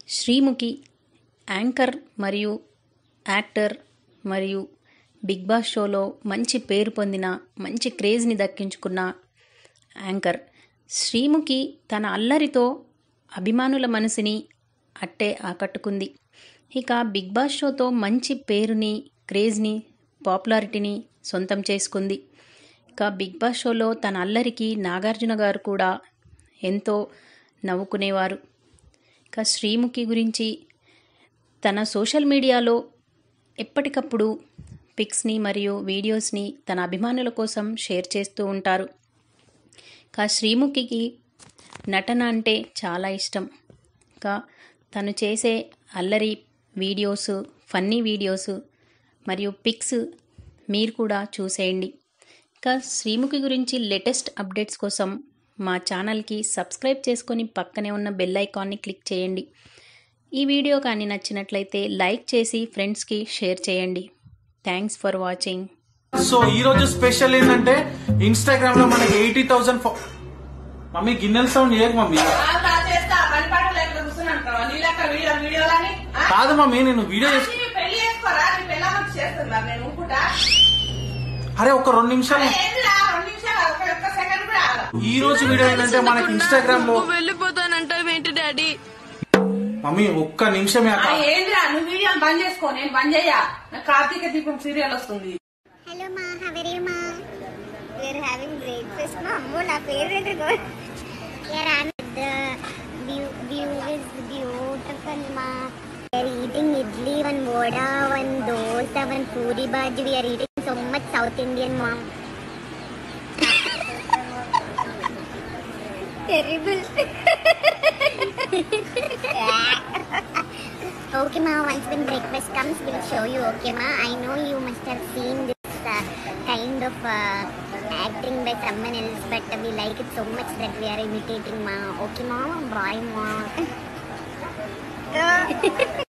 Sreemukhi anchor మరియు actor మరియు big boss షోలో మంచి పేరు పొందిన మంచి క్రేజ్ని దక్కించుకున్న యాంకర్ శ్రీముఖి తన అల్లరితో అభిమానుల మనసుని అట్టే ఆకట్టుకుంది ఇక బిగ్ బాస్ షోతో మంచి పేరుని క్రేజ్ని పాపులారిటీని సొంతం చేసుకుంది ఇక బిగ్ బాస్ షోలో తన అల్లరికి నాగార్జున గారు కూడా ఎంతో నవ్వుకునేవారు ఇక శ్రీముఖి గురించి తన సోషల్ మీడియాలో ఎప్పటికప్పుడు పిక్స్ని మరియు వీడియోస్ని తన అభిమానుల కోసం షేర్ చేస్తూ ఉంటారు ఇక శ్రీముఖికి నటన అంటే చాలా ఇష్టం ఇంకా తను చేసే అల్లరి వీడియోస్ ఫన్నీ వీడియోస్ మరియు పిక్స్ మీరు కూడా చూసేయండి ఇంకా శ్రీముఖి గురించి లేటెస్ట్ అప్డేట్స్ కోసం మా ఛానల్కి సబ్స్క్రైబ్ చేసుకొని పక్కనే ఉన్న బెల్ ఐకాన్ని క్లిక్ చేయండి ఈ వీడియో కానీ నచ్చినట్లయితే లైక్ చేసి ఫ్రెండ్స్కి షేర్ చేయండి థ్యాంక్స్ ఫర్ వాచింగ్ సో ఈ రోజు స్పెషల్ ఏంటంటే ఇన్స్టాగ్రామ్ లో మనకి ఎయిటీ థౌసండ్ మమ్మీ గిన్నెల సౌండ్ చేయకు మమ్మీ ఆ, చేస్తా పని పాట లేకుండా కూర్చున్నాను కదా నీ లెక్క వీడియో వీడియోలని ఆ? కాదు మమ్మీ నేను వీడియో చేసు నీ పెళ్లి చేసుకోరా నీ పెళ్ళామని చేస్తున్నా నేను ఊపుకుంటా అరే ఒక రెండు నిమిషాలు ఏందిరా రెండు నిమిషాలు ఒక ఒక్క సెకండ్ కూడా ఆగదు ఈ రోజు వీడియో ఏంటంటే మనకి ఇన్స్టాగ్రామ్ లో వెళ్ళిపోతానంటావేంటి డాడీ మమ్మీ ఒక్క నిమిషమే ఆ, అక్క ఏందిరా నువ్వు వీడియో బంద్ చేసుకో నేను బంద్ చెయ్యా నాకు కార్తీక దీపం సీరియల్ వస్తుంది హలో మా హవరే మా వీఆర్ హ్యావింగ్ బ్రేక్ఫాస్ట్ మా అమ్మో నా favourite we're having the view view is beautiful మా we're eating idli one vada one dosa one puri bhaji we're eating so much South Indian మా terrible Okay, ma. Once when breakfast comes, we'll show you. Okay, ma. I know you must have seen this uh, kind of uh, acting by someone else, but we like it so much that we are imitating, ma. Okay, ma. Bye, ma.